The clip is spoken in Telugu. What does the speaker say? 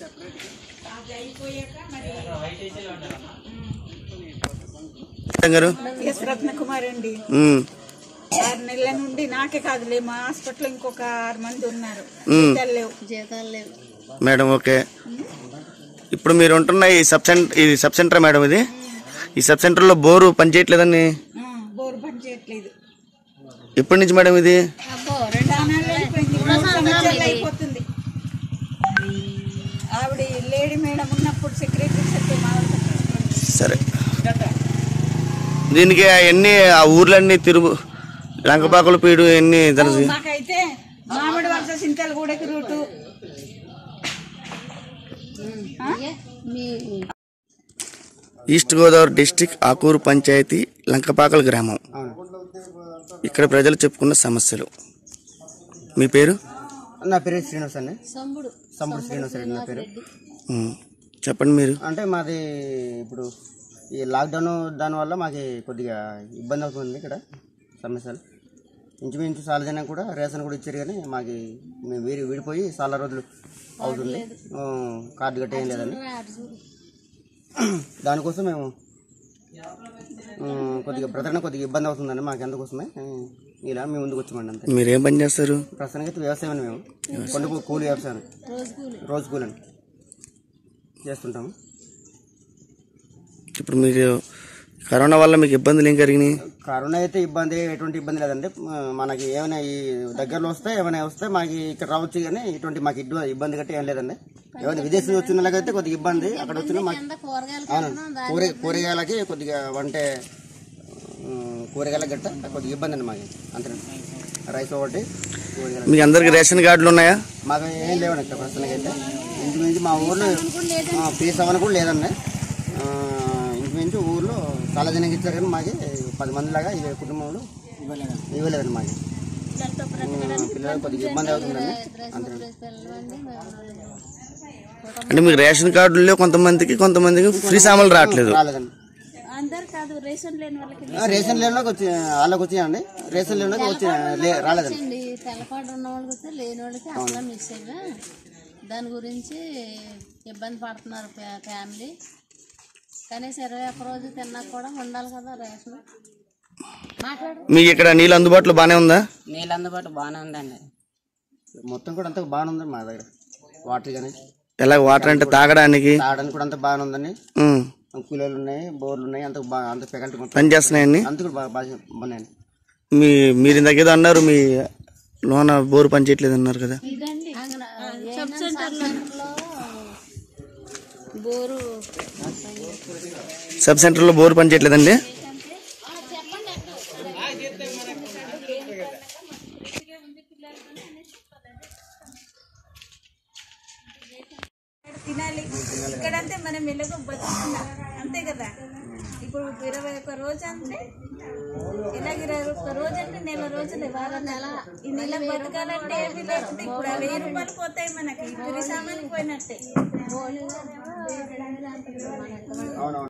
గారు ఎస్ రత్నకుమార్ అండి ఉమ్, ఆరు నెలల నుండి నాకే కాదులే మా హాస్పిటల్ ఇంకొక ఆరు మంది ఉన్నారు ఉమ్. జీతాలు లేవు జీతాలు లేవు మేడం ఓకే ఇప్పుడు మీరు ఉంటున్న ఈ సబ్ సెంటర్ ఇది సబ్ సెంటర్ మేడం ఇది ఈ సబ్ సెంటర్లో బోరు పనిచేయట్లేదని ఆ, బోరు పని చేయట్లేదు ఎప్పటి నుంచి మేడం ఇది అబ్బో రెండు దానాలు అయిపోయింది మూడు సంవత్సరాలు అయిపోతుంది ఆవిడ లేడీ మేడం ఉన్నప్పుడు సెక్రటరీ చెప్తే మా వాళ్ళు పట్టించుకోండి. సరే దీనికి అన్ని ఆ ఊర్లన్నీ తిరుగు లంకపాకుల పీడు ఎన్ని తెలుసు మాకైతే మామిడి వలస సింతలు కూడా రూటు ఏ, మీ ఈస్ట్ గోదావరి డిస్టిక్ ఆకూరు పంచాయతీ లంకపాకల గ్రామం ఇక్కడ ప్రజలు చెప్పుకున్న సమస్యలు మీ పేరు నా పేరు శ్రీనివాస్ అండి సంబుడు సంబుడు శ్రీనివాస్ రెడ్డి నా పేరు ఉమ్, చెప్పండి మీరు అంటే మాది ఇప్పుడు ఈ లాక్డౌన్ దానివల్ల మాకు కొద్దిగా ఇబ్బంది అవుతుంది ఇక్కడ సమస్యలు ఇంచుమించు చాలా జనం కూడా రేషన్ కూడా ఇచ్చారు కానీ మాకు మేము వీడి విడిపోయి చాలా రోజులు అవుతుంది ఆ, కార్డు గట్ట ఏం లేదండి దానికోసం మేము ఆ, కొద్దిగా బ్రతకడం కొద్దిగా ఇబ్బంది అవుతుందండి మాకు అందుకోసమే ఆ, ఇలా మేము ముందుకు వచ్చామండి అంతే మీరేం పని చేస్తారు ప్రస్తుతానికి అయితే వ్యవసాయం అండి మేము కొండ కూలి వ్యవసాయం రోజు కూలి రోజు కూలి అండి చేస్తుంటాము ఇప్పుడు మీరు కరోనా వల్ల మీకు ఇబ్బందులు ఏం కలిగినాయి కరోనా అయితే ఇబ్బంది ఎటువంటి ఇబ్బంది లేదండి ఆ, మనకి ఏమైనా ఈ దగ్గరలో వస్తే ఏమైనా వస్తే మాకు ఇక్కడ రావచ్చు కానీ ఇటువంటి మాకు ఇడ్డు- ఇబ్బంది గట్టి ఏం లేదండి ఏమైనా విదేశీ వచ్చిన వాళ్ళకైతే కొద్దిగా ఇబ్బంది అక్కడ వచ్చిన మాకు కింద కూరగాయలు అవును కూర కూరగాయలకి కొద్దిగా వంటే ఆ, కూరగాయల గట్ట కొద్దిగా ఇబ్బంది అండి మాకు అంతే రైస్ ఒకటి కూరగాయలు మీకు అందరికి రేషన్ కార్డులు ఉన్నాయా మాకు ఏం లేవండి ఇక్కడ ప్రస్తుతానికి అయితే ఇంచుమించు మా ఊర్లో పీస్ అవని కూడా లేదండి ఆ, ఇంచుమించు ఊర్లో చాలా జనానికి ఇచ్చారు కానీ మాకి పది మంది లాగా ఈ కుటుంబంలో ఇవ్వలేదండి మాకి ఆ, పిల్లలకు కొద్దిగా ఇబ్బంది అవుతుందండి అంతే పిల్లవండి అంటే మీకు రేషన్ కార్డుల్లో కొంతమందికి కొంతమందికి ఫ్రీ సామాన్లు రావట్లేదు రాలేదండి అందరు కాదు రేషన్ లేని వాళ్ళకి ఆ, రేషన్ లేనిలోకి వచ్చి వాళ్ళకి వచ్చాయండి రేషన్ లేనిలోకి వచ్చి లే- రాలేదండి అండి తెల్లపాటు ఉన్న వాళ్ళకి వస్తే లేని వాళ్ళకి అసలు మిస్ అయ్యా దాని గురించి ఇబ్బంది పడుతున్నారు ఫ్యా- ఫ్యామిలీ కనీసం ఇరవై ఒక్క రోజు తిన్నా కూడా ఉండాలి కదా రేషన్ మాట్లాడు మీకు ఇక్కడ నీళ్ళు అందుబాటులో బాగానే ఉందా నీళ్ళు అందుబాటు బాగానే ఉందండి మొత్తం కూడా అంతా బాగానే ఉందండి మా దగ్గర వాటర్ కానీ ఎలా వాటర్ అంటే తాగడానికి తాగడానికి కూడా అంతా బాగానే ఉందండి ఉమ్, కూలీలు ఉన్నాయి బోర్లు ఉన్నాయి అంత బాగా అంత పెకంటి మొత్తం పని చేస్తున్నాయండి అంత కూడా బాగా బాగా బాగున్నాయండి మీ మీరు ఇందాక ఏదో అన్నారు మీ లోన బోరు పని చేయట్లేదు అన్నారు కదా సబ్ సెంటర్లో బోరు సబ్ సెంటర్లో బోరు పని చేయట్లేదండి తినాలి ఇక్కడంటే మనం ఎలాగో బతుకుతున్నాం అంతే కదా ఇప్పుడు ఇరవై ఒక్క రోజు అంటే ఇలాగ ఇరవై ఒక్క రోజు అంటే నెల రోజులు వారం నెల ఈ నెల బతకాలంటే ఏమీ లేకుంటే ఇప్పుడు ఆ వెయ్యి రూపాయలు పోతాయి మనకి ఇప్పుడు సామాన్లు పోయినట్టే అవునవును